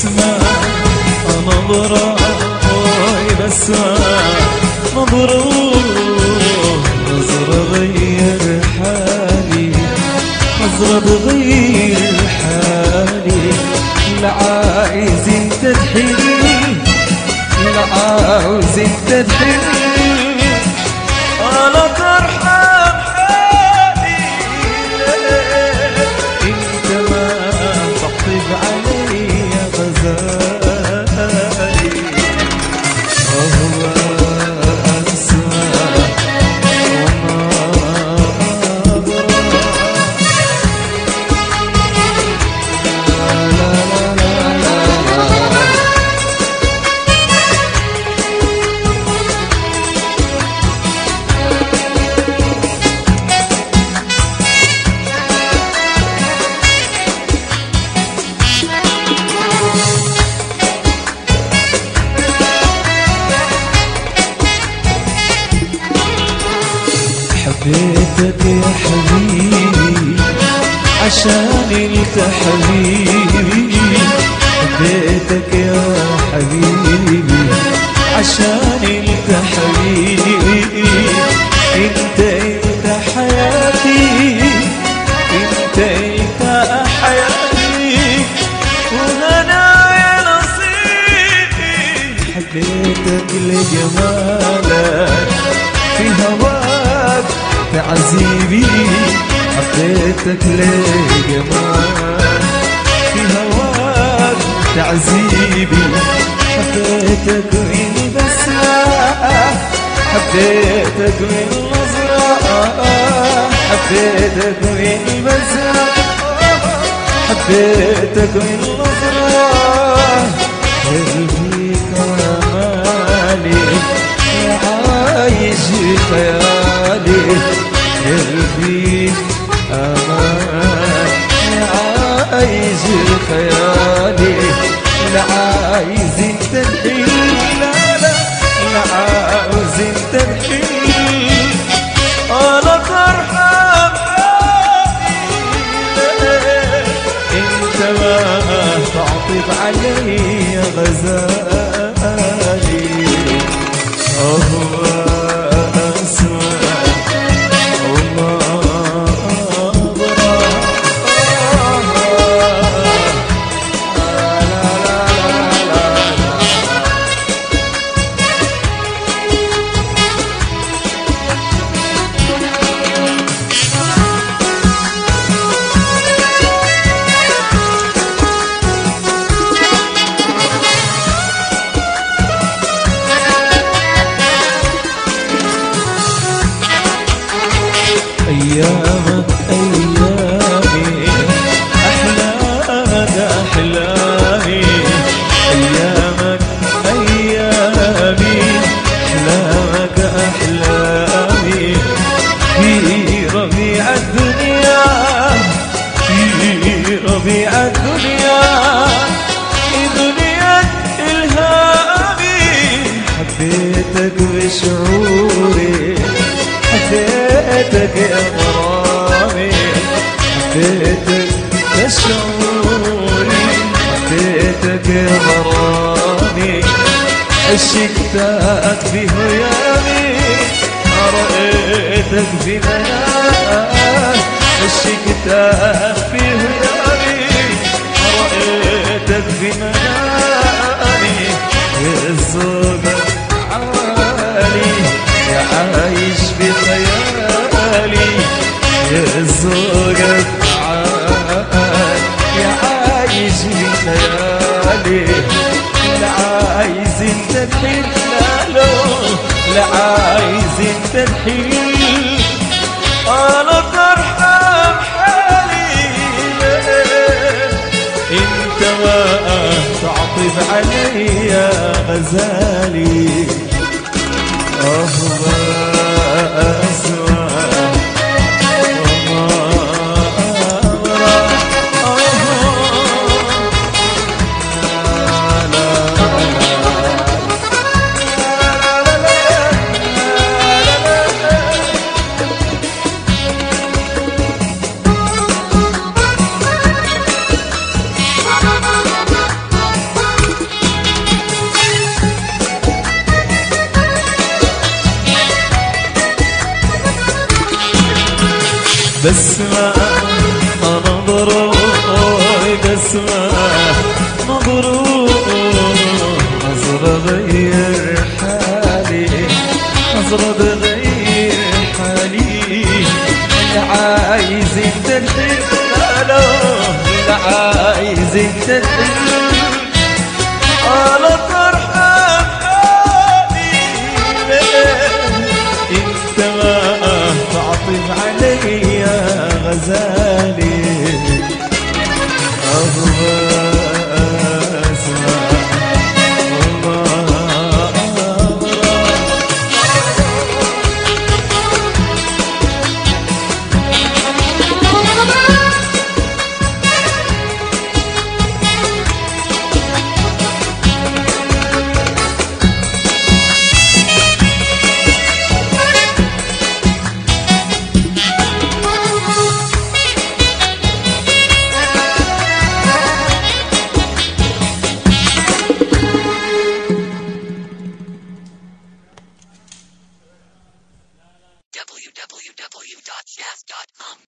بسمة نظرة وي بسمة نظرة نظرة غير حالي نظرة تغير حالي لا عايز انت تحيي لا عاوز انت تحيي انا ترحم حالي انت ما تطيب علي يا غزالي وهو اسمع ونظرة لا لا لا لا لا حبيتك يا حبيبي عشان انت حبيبي حبيتك يا حبيبي عشان انت حبيبي انت انت حياتي انت انت حياتي وهنايا نصيبي حبيتك لجمالك في هواك تعذيبي حبيتك لجمالك في هواك تعذيبي حبيتك من بسمة حبيتك من نظرة حبيتك من بسمة حبيتك من نظرة قلبي كرمالي عايش خيالي قلبي أمان عايش خيالي لا عايز انت تحيل لا لا لا عاوز انت تحيل انا ترحم حالي انت ما تعطف علي يا غزالي هو اسمع أيامك أيامي أحلامك أحلامي أيامك أيامي أحلامك أحلامي في ربيع الدنيا في ربيع الدنيا دنيا إلهامي حبيتك بشعوري حبيتك يا غرامي حبيتك يا شعوري حبيتك يا غرامي عشقتك في هيامي رأيتك في منام عشقتك في هيامي رأيتك في منامي الزوجك عالي يا عايش بخيالي يا زوجك عال يا عايش بخيالي لا عايز انت تحيل لا لا لا عايز انت تحيل انا ترحم حالي انت ما تعطف علي يا غزالي أهوى أسوى بس ما نظرة بس ما نظرة نظرة غير حالي نظرة تغير حالي عايز انت لا لا عايز انت